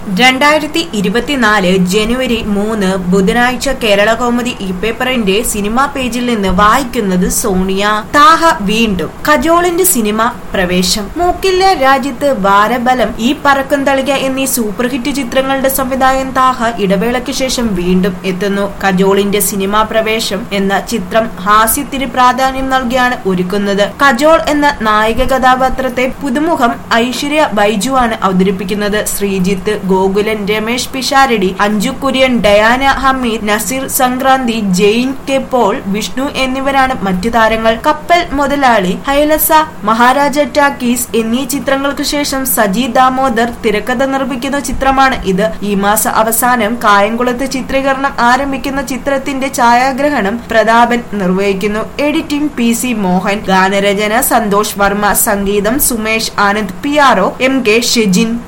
രണ്ടായിരത്തി ഇരുപത്തിനാല് ജനുവരി മൂന്ന് ബുധനാഴ്ച കേരള കൗമുദി ഈ പേപ്പറിന്റെ സിനിമാ പേജിൽ നിന്ന് വായിക്കുന്നത് സോണിയ താഹ വീണ്ടും കജോളിന്റെ സിനിമ പ്രവേശം മൂക്കില്ല രാജ്യത്ത് വാരബലം ഈ പറക്കം തളിക എന്നീ സൂപ്പർ ഹിറ്റ് ചിത്രങ്ങളുടെ സംവിധായകൻ താഹ ഇടവേളയ്ക്ക് ശേഷം വീണ്ടും എത്തുന്നു കജോളിന്റെ സിനിമാ പ്രവേശം എന്ന ചിത്രം ഹാസ്യത്തിന് പ്രാധാന്യം നൽകിയാണ് ഒരുക്കുന്നത് കജോൾ എന്ന നായിക കഥാപാത്രത്തെ പുതുമുഖം ഐശ്വര്യ ബൈജു ആണ് അവതരിപ്പിക്കുന്നത് Sreejith Gokulan Ramesh Pisharody Anju Kurian Diana Hameed Naseer Sankranthi Jain K Paul Vishnu എന്നിവരാണ് മറ്റു താരങ്ങൾ കപ്പൽ മുതലാളി ഹൈലസ മഹാരാജ ടാക്കീസ് എന്നീ ചിത്രങ്ങൾക്ക് ശേഷം സജി ദാമോദർ തിരക്കഥ നിർമ്മിക്കുന്ന ചിത്രമാണ് ഇത് ഈ മാസ അവസാനം കായംകുളത്ത് ചിത്രീകരണം ആരംഭിക്കുന്ന ചിത്രത്തിന്റെ ഛായാഗ്രഹണം പ്രതാപൻ നിർവഹിക്കുന്നു എഡിറ്റിംഗ് പി സി മോഹൻ ഗാനരചന സന്തോഷ് വർമ്മ സംഗീതം Sumesh Anand P R O M K Shejin